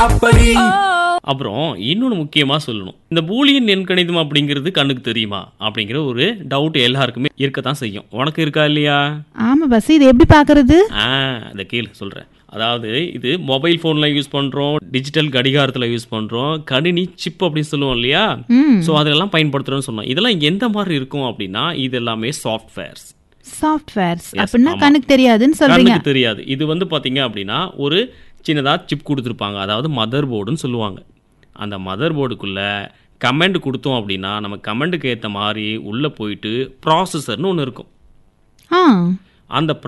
அப்படி அப்புறம் இன்னொன்று முக்கியமாக சொல்லணும் இந்த பூலியன் எண்கணிதம் அப்படிங்கிறது கண்ணுக்கு தெரியுமா அப்படிங்கிற ஒரு டவுட் எல்லாருக்குமே இருக்கத்தான் செய்யும் உனக்கு இருக்கா இல்லையா ஆமா பஸ் இது எப்படி பாக்குறது ஆ இந்த கீழே சொல்கிறேன் அதாவது இது மொபைல் ஃபோனில் யூஸ் பண்ணுறோம் டிஜிட்டல் கடிகாரத்தில் யூஸ் பண்ணுறோம் கணினி சிப் அப்படின்னு சொல்லுவோம் இல்லையா ம் ஸோ அதெல்லாம் பயன்படுத்துகிறோம்னு சொன்னோம் இதெல்லாம் எந்த மாதிரி இருக்கும் அப்படின்னா இது எல்லாமே சாஃப்ட்வேர்ஸ் சாஃப்ட்வேர்ஸ் Yes, அப்படின்னா ஆமா. கணக்கு தெரியாதுன்னு சொல்றீங்க கண்ணுக்கு தெரியாது இது வந்து பார்த்தீங்க அப்படின்னா ஒரு சின்னதாக சிப் கொடுத்துருப்பாங்க அதாவது மதர் போர்டுன்னு சொல்லுவாங்க அந்த மதர் போர்டுக்குள்ளே கமெண்ட் கொடுத்தோம் அப்படின்னா நம்ம கமெண்ட்டுக்கு ஏற்ற மாதிரி உள்ளே போயிட்டு ப்ராசஸர்னு ஒன்று இருக்கும் ஆ அந்த